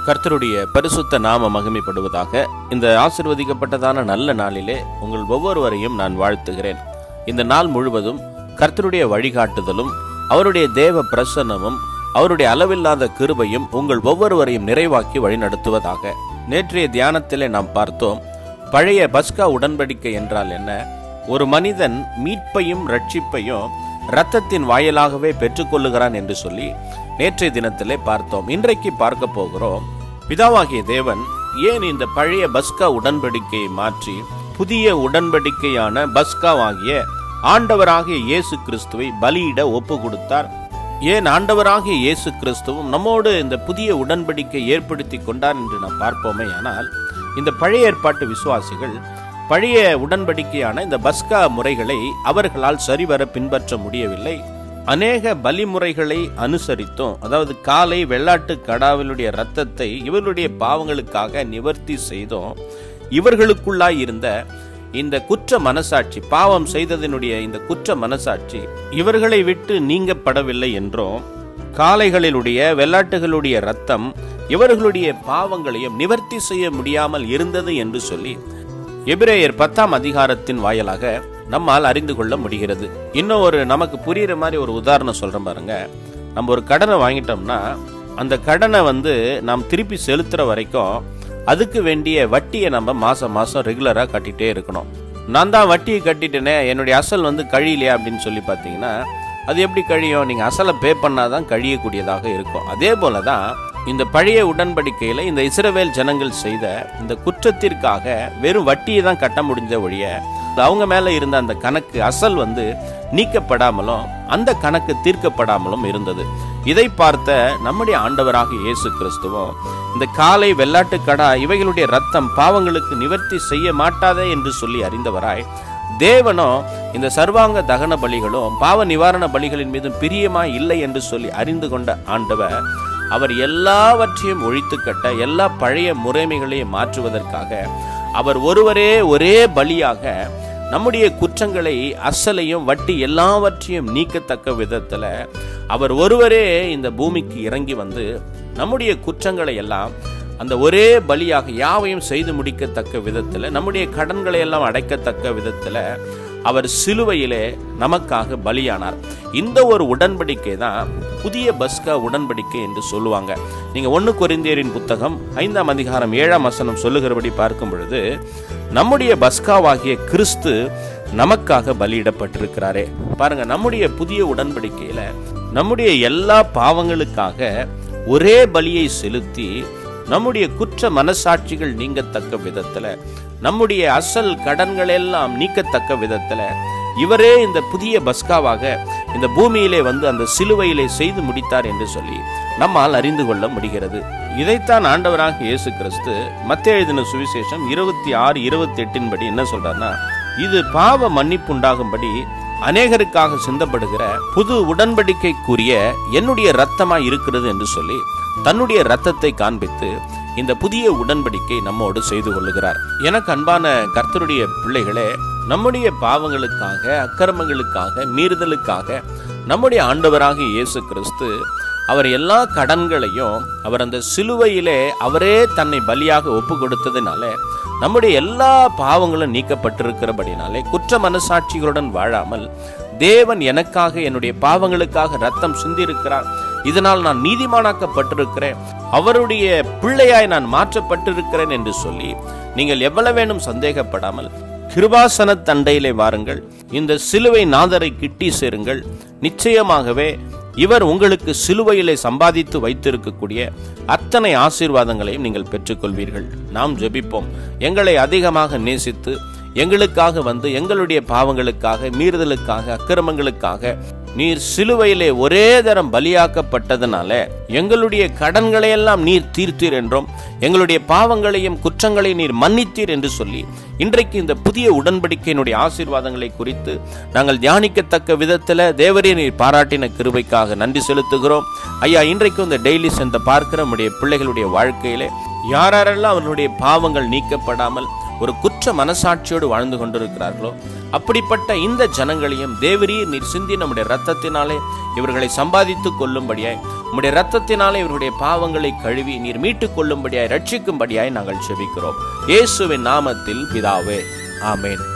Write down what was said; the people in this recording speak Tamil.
கர்த்தருடைய பரிசுத்த நாம மகிமைப்படுவதாக இந்த ஆசிர்வதிக்கப்பட்டதான நல்ல நாளிலே உங்கள் ஒவ்வொருவரையும் நான் வாழ்த்துகிறேன் இந்த நாள் முழுவதும் கர்த்தருடைய வழிகாட்டுதலும் அவருடைய தேவ பிரசன்னமும் அவருடைய அளவில்லாத கிருபையும் உங்கள் ஒவ்வொருவரையும் நிறைவாக்கி வழிநடத்துவதாக நேற்றைய தியானத்திலே நாம் பார்த்தோம் பழைய பஸ்கா உடன்படிக்கை என்றால் என்ன ஒரு மனிதன் மீட்பையும் ரட்சிப்பையும் இரத்தத்தின் வாயிலாகவே பெற்றுக்கொள்ளுகிறான் என்று சொல்லி நேற்றைய தினத்திலே பார்த்தோம் இன்றைக்கு பார்க்க போகிறோம் பிதாவாகிய தேவன் ஏன் இந்த பழைய பஸ்கா உடன்படிக்கையை மாற்றி புதிய உடன்படிக்கையான பஸ்காவாகிய ஆண்டவராகிய இயேசு கிறிஸ்துவை பலியிட ஒப்பு கொடுத்தார் ஏன் ஆண்டவராகிய இயேசு கிறிஸ்துவும் நம்மோடு இந்த புதிய உடன்படிக்கை ஏற்படுத்தி கொண்டார் என்று நாம் பார்ப்போமே ஆனால் இந்த பழைய ஏற்பாட்டு விசுவாசிகள் பழைய உடன்படிக்கையான இந்த பஸ்கா முறைகளை அவர்களால் சரிவர பின்பற்ற முடியவில்லை அநேக பலிமுறைகளை அனுசரித்தும் அதாவது காலை வெள்ளாட்டு கடாவினுடைய இரத்தத்தை இவர்களுடைய பாவங்களுக்காக நிவர்த்தி செய்தும் இவர்களுக்குள்ளாய் இருந்த இந்த குற்ற மனசாட்சி பாவம் செய்ததனுடைய இந்த குற்ற மனசாட்சி இவர்களை விட்டு நீங்கப்படவில்லை என்றும் காளைகளிலுடைய வெள்ளாட்டுகளுடைய ரத்தம் இவர்களுடைய பாவங்களையும் நிவர்த்தி செய்ய முடியாமல் இருந்தது என்று சொல்லி எபிரேயர் பத்தாம் அதிகாரத்தின் வாயிலாக நம்மால் அறிந்து கொள்ள முடிகிறது இன்னும் ஒரு நமக்கு புரியுற மாதிரி ஒரு உதாரணம் சொல்றேன் பாருங்க நம்ம ஒரு கடனை வாங்கிட்டோம்னா அந்த கடனை வந்து நாம் திருப்பி செலுத்துற வரைக்கும் அதுக்கு வேண்டிய வட்டியை நம்ம மாசம் மாசம் ரெகுலரா கட்டிட்டே இருக்கணும் நான் தான் வட்டியை கட்டிட்டேனே என்னுடைய அசல் வந்து கழியலையா அப்படின்னு சொல்லி பார்த்தீங்கன்னா அது எப்படி கழியும் நீங்க அசலை பே பண்ணாதான் கழியக்கூடியதாக இருக்கும் அதே போல தான் இந்த பழைய உடன்படிக்கையில இந்த இஸ்ரவேல் ஜனங்கள் செய்த இந்த குற்றத்திற்காக வெறும் வட்டியை தான் கட்ட முடிஞ்ச ஒழிய அவங்க மேல இருந்த அந்த கணக்கு அசல் வந்து நீக்கப்படாமலும் அந்த கணக்கு தீர்க்கப்படாமலும் இருந்தது இதை பார்த்த நம்முடைய ஆண்டவராக இயேசு கிறிஸ்துவும் இந்த காலை வெள்ளாட்டு கடா இவைகளுடைய ரத்தம் பாவங்களுக்கு நிவர்த்தி செய்ய மாட்டாதே என்று சொல்லி அறிந்தவராய் தேவனோ இந்த சர்வாங்க தகன பலிகளும் பாவ நிவாரண பலிகளின் மீதும் பிரியமாய் இல்லை என்று சொல்லி அறிந்து கொண்ட ஆண்டவர் அவர் எல்லாவற்றையும் ஒழித்து கட்ட எல்லா பழைய முறைமைகளையும் மாற்றுவதற்காக அவர் ஒருவரே ஒரே பலியாக நம்முடைய குற்றங்களை அசலையும் வட்டி எல்லாவற்றையும் நீக்கத்தக்க விதத்துல அவர் ஒருவரே இந்த பூமிக்கு இறங்கி வந்து நம்முடைய குற்றங்களை எல்லாம் அந்த ஒரே பலியாக யாவையும் செய்து முடிக்கத்தக்க விதத்துல நம்முடைய கடன்களை எல்லாம் அடைக்கத்தக்க விதத்துல அவர் சிலுவையிலே நமக்காக பலியானார் இந்த ஒரு உடன்படிக்கை தான் புதிய பஸ்கா உடன்படிக்கை என்று சொல்லுவாங்க நீங்க ஒன்னு கொரிந்தியரின் புத்தகம் ஐந்தாம் அதிகாரம் ஏழாம் வசனம் சொல்லுகிறபடி பார்க்கும் பொழுது நம்முடைய பஸ்காவாகிய கிறிஸ்து நமக்காக பலியிடப்பட்டிருக்கிறாரே பாருங்க நம்முடைய புதிய உடன்படிக்கையில நம்முடைய எல்லா பாவங்களுக்காக ஒரே பலியை செலுத்தி நம்முடைய குற்ற மனசாட்சிகள் நீங்கத்தக்க விதத்துல நம்முடைய அசல் கடன்கள் எல்லாம் நீக்கத்தக்க விதத்துல இவரே இந்த புதிய பஸ்காவாக இந்த பூமியிலே வந்து அந்த சிலுவையிலே செய்து முடித்தார் என்று சொல்லி நம்மால் அறிந்து கொள்ள முடிகிறது இதைத்தான் ஆண்டவராக இயேசு கிறிஸ்து மத்திய எழுதின சுவிசேஷம் இருபத்தி ஆறு இருபத்தி எட்டின் படி என்ன சொல்றாருன்னா இது பாவ மன்னிப்பு உண்டாகும்படி அநேகருக்காக சிந்தப்படுகிற புது உடன்படிக்கைக்குரிய என்னுடைய ரத்தமா இருக்கிறது என்று சொல்லி தன்னுடைய ரத்தத்தை காண்பித்து இந்த புதிய உடன்படிக்கை நம்மோடு செய்து கொள்ளுகிறார் எனக்கு அன்பான கர்த்தருடைய பிள்ளைகளே நம்முடைய பாவங்களுக்காக அக்கிரமங்களுக்காக மீறுதலுக்காக நம்முடைய ஆண்டவராக இயேசு கிறிஸ்து அவர் எல்லா கடன்களையும் அவர் அந்த சிலுவையிலே அவரே தன்னை பலியாக ஒப்பு கொடுத்ததுனால நம்முடைய எல்லா பாவங்களும் நீக்கப்பட்டிருக்கிறபடினாலே குற்ற மனசாட்சிகளுடன் வாழாமல் தேவன் எனக்காக என்னுடைய பாவங்களுக்காக ரத்தம் சிந்திருக்கிறார் இதனால் நான் நீதிமானாக்கப்பட்டிருக்கிறேன் அவருடைய பிள்ளையாய் நான் மாற்றப்பட்டிருக்கிறேன் என்று சொல்லி நீங்கள் எவ்வளவு வேணும் சந்தேகப்படாமல் கிருபாசன தண்டையிலே வாருங்கள் இந்த சிலுவை நாதரை கிட்டி சேருங்கள் நிச்சயமாகவே இவர் உங்களுக்கு சிலுவையிலே சம்பாதித்து வைத்திருக்கக்கூடிய அத்தனை ஆசீர்வாதங்களையும் நீங்கள் பெற்றுக்கொள்வீர்கள் நாம் ஜெபிப்போம் எங்களை அதிகமாக நேசித்து எங்களுக்காக வந்து எங்களுடைய பாவங்களுக்காக மீறுதலுக்காக அக்கிரமங்களுக்காக நீர் சிலுவையிலே ஒரே தரம் பலியாக்கப்பட்டதனால எங்களுடைய கடன்களை எல்லாம் நீர் தீர்த்தீர் என்றும் எங்களுடைய பாவங்களையும் குற்றங்களையும் நீர் மன்னித்தீர் என்று சொல்லி இன்றைக்கு இந்த புதிய உடன்படிக்கையினுடைய ஆசீர்வாதங்களை குறித்து நாங்கள் தியானிக்கத்தக்க விதத்தில் தேவரே நீர் பாராட்டின கிருபைக்காக நன்றி செலுத்துகிறோம் ஐயா இன்றைக்கு இந்த டெய்லி சென்ற பார்க்கிற நம்முடைய பிள்ளைகளுடைய வாழ்க்கையிலே யாரெல்லாம் அவர்களுடைய பாவங்கள் நீக்கப்படாமல் ஒரு குற்ற மனசாட்சியோடு வாழ்ந்து கொண்டிருக்கிறார்களோ அப்படிப்பட்ட இந்த ஜனங்களையும் தேவரீர் நீர் சிந்தி நம்முடைய ரத்தத்தினாலே இவர்களை சம்பாதித்துக் கொள்ளும்படியாய் உம்முடைய ரத்தத்தினாலே இவருடைய பாவங்களை கழுவி நீர் மீட்டுக் கொள்ளும்படியாய் ரட்சிக்கும்படியாய் நாங்கள் செபிக்கிறோம் இயேசுவின் நாமத்தில் பிதாவே ஆமென்